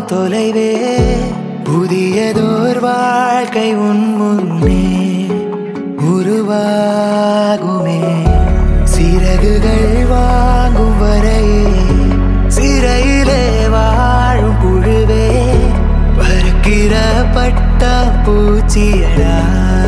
தொலைவே புதியதோர் வாழ்க்கை உன் முன்னே உருவாகுமே சிறகுகள் வாங்கும் வரையே சிறையிலே வாழும் புழுவே பறக்கிற பட்டா பூச்சியடா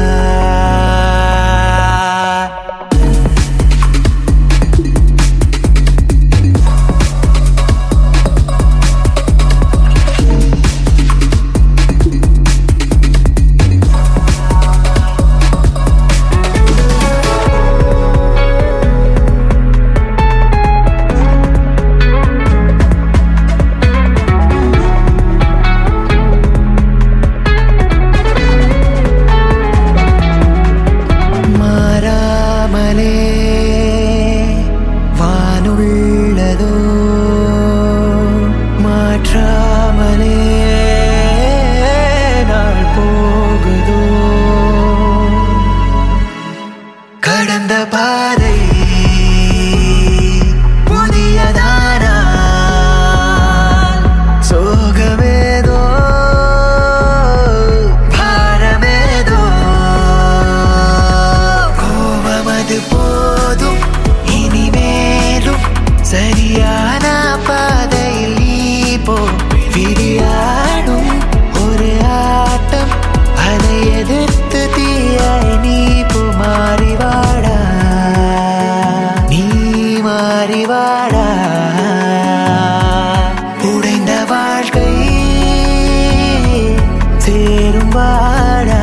மாறாமலே வானுள்ளதோ மாற்றாமலே நாள் போகுதோ கடந்த பாதை புதியதானா சோகமேதோ பாரமேதோ கோபமது போதும் இனிமேலும் சரியான பாதையில் நீ போ விரியாடும் ஒரு ஆட்டம் அதை எதிர்த்து தீயாய் நீ போ மாறி வாடா நீ மாறி வாடா உடைந்த வாழ்க்கை சேரும் வாடா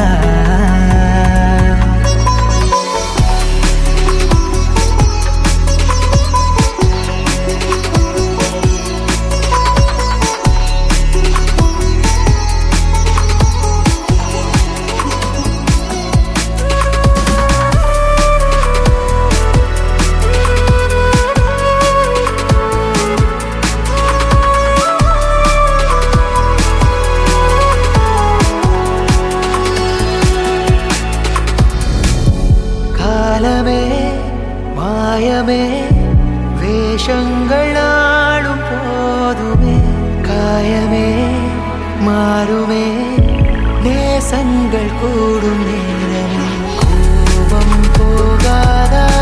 காலமே மாயமே வேஷங்கள் ஆடும் போதுமே காயமே மாறுமே நேசங்கள் கூடும் நேரமே கோபம் போகாதா